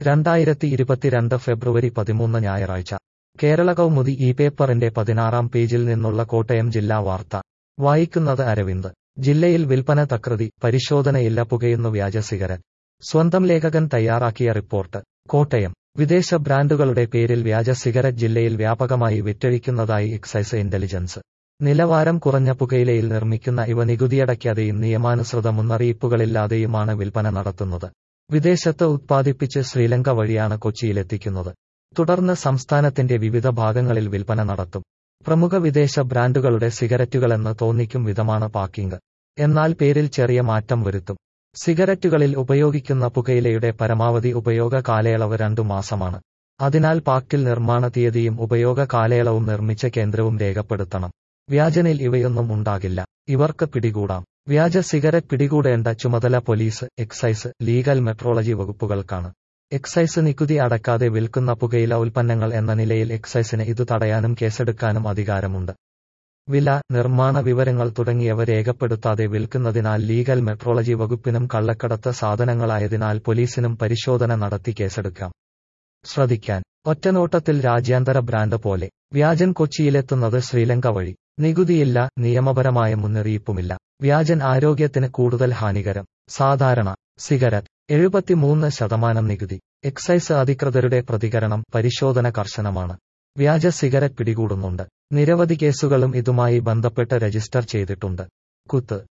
രണ്ടായിരത്തി ഇരുപത്തിരണ്ട് ഫെബ്രുവരി പതിമൂന്ന് ഞായറാഴ്ച കേരള കൗമുദി ഈ പേപ്പറിന്റെ പതിനാറാം പേജിൽ നിന്നുള്ള കോട്ടയം ജില്ലാ വാർത്ത വായിക്കുന്നത് അരവിന്ദ് ജില്ലയിൽ വിൽപ്പന തകൃതി പരിശോധനയില്ല പുകയുന്നു വ്യാജ സിഗരറ്റ് സ്വന്തം ലേഖകൻ തയ്യാറാക്കിയ റിപ്പോർട്ട് കോട്ടയം വിദേശ ബ്രാൻഡുകളുടെ പേരിൽ വ്യാജ സിഗരറ്റ് ജില്ലയിൽ വ്യാപകമായി വിറ്റഴിക്കുന്നതായി എക്സൈസ് ഇന്റലിജൻസ് നിലവാരം കുറഞ്ഞ പുകയിലയിൽ നിർമ്മിക്കുന്ന ഇവ നികുതിയടയ്ക്കാതെയും നിയമാനുസൃത മുന്നറിയിപ്പുകളില്ലാതെയുമാണ് വിൽപ്പന നടത്തുന്നത് വിദേശത്ത് ഉത്പാദിപ്പിച്ച് ശ്രീലങ്ക വഴിയാണ് കൊച്ചിയിലെത്തിക്കുന്നത് തുടർന്ന് സംസ്ഥാനത്തിന്റെ വിവിധ ഭാഗങ്ങളിൽ വിൽപ്പന നടത്തും പ്രമുഖ വിദേശ ബ്രാൻഡുകളുടെ സിഗരറ്റുകളെന്ന് തോന്നിക്കും വിധമാണ് പാക്കിംഗ് എന്നാൽ പേരിൽ ചെറിയ മാറ്റം വരുത്തും സിഗരറ്റുകളിൽ ഉപയോഗിക്കുന്ന പുകയിലയുടെ പരമാവധി ഉപയോഗ കാലയളവ് രണ്ടു മാസമാണ് അതിനാൽ പാക്കിൽ നിർമ്മാണ തീയതിയും ഉപയോഗ കാലയളവും നിർമ്മിച്ച കേന്ദ്രവും രേഖപ്പെടുത്തണം വ്യാജനിൽ ഇവയൊന്നും ഉണ്ടാകില്ല ഇവർക്ക് പിടികൂടാം വ്യാജ സിഗരറ്റ് പിടികൂടേണ്ട ചുമതല പോലീസ് എക്സൈസ് ലീഗൽ മെട്രോളജി വകുപ്പുകൾക്കാണ് എക്സൈസ് നികുതി അടക്കാതെ വിൽക്കുന്ന പുകയില ഉൽപ്പന്നങ്ങൾ എന്ന നിലയിൽ എക്സൈസിന് ഇത് തടയാനും കേസെടുക്കാനും അധികാരമുണ്ട് വില നിർമ്മാണ വിവരങ്ങൾ തുടങ്ങിയവ രേഖപ്പെടുത്താതെ വിൽക്കുന്നതിനാൽ ലീഗൽ മെട്രോളജി വകുപ്പിനും കള്ളക്കടത്ത് സാധനങ്ങളായതിനാൽ പോലീസിനും പരിശോധന നടത്തി കേസെടുക്കാം ശ്രദ്ധിക്കാൻ ഒറ്റനോട്ടത്തിൽ രാജ്യാന്തര ബ്രാൻഡ് പോലെ വ്യാജൻ കൊച്ചിയിലെത്തുന്നത് ശ്രീലങ്ക വഴി നികുതിയില്ല നിയമപരമായ മുന്നറിയിപ്പുമില്ല വ്യാജൻ ആരോഗ്യത്തിന് കൂടുതൽ ഹാനികരം സാധാരണ സിഗരറ്റ് എഴുപത്തിമൂന്ന് ശതമാനം നികുതി എക്സൈസ് അധികൃതരുടെ പ്രതികരണം പരിശോധന കർശനമാണ് വ്യാജ സിഗരറ്റ് പിടികൂടുന്നുണ്ട് നിരവധി കേസുകളും ഇതുമായി ബന്ധപ്പെട്ട് രജിസ്റ്റർ ചെയ്തിട്ടുണ്ട് കുത്ത്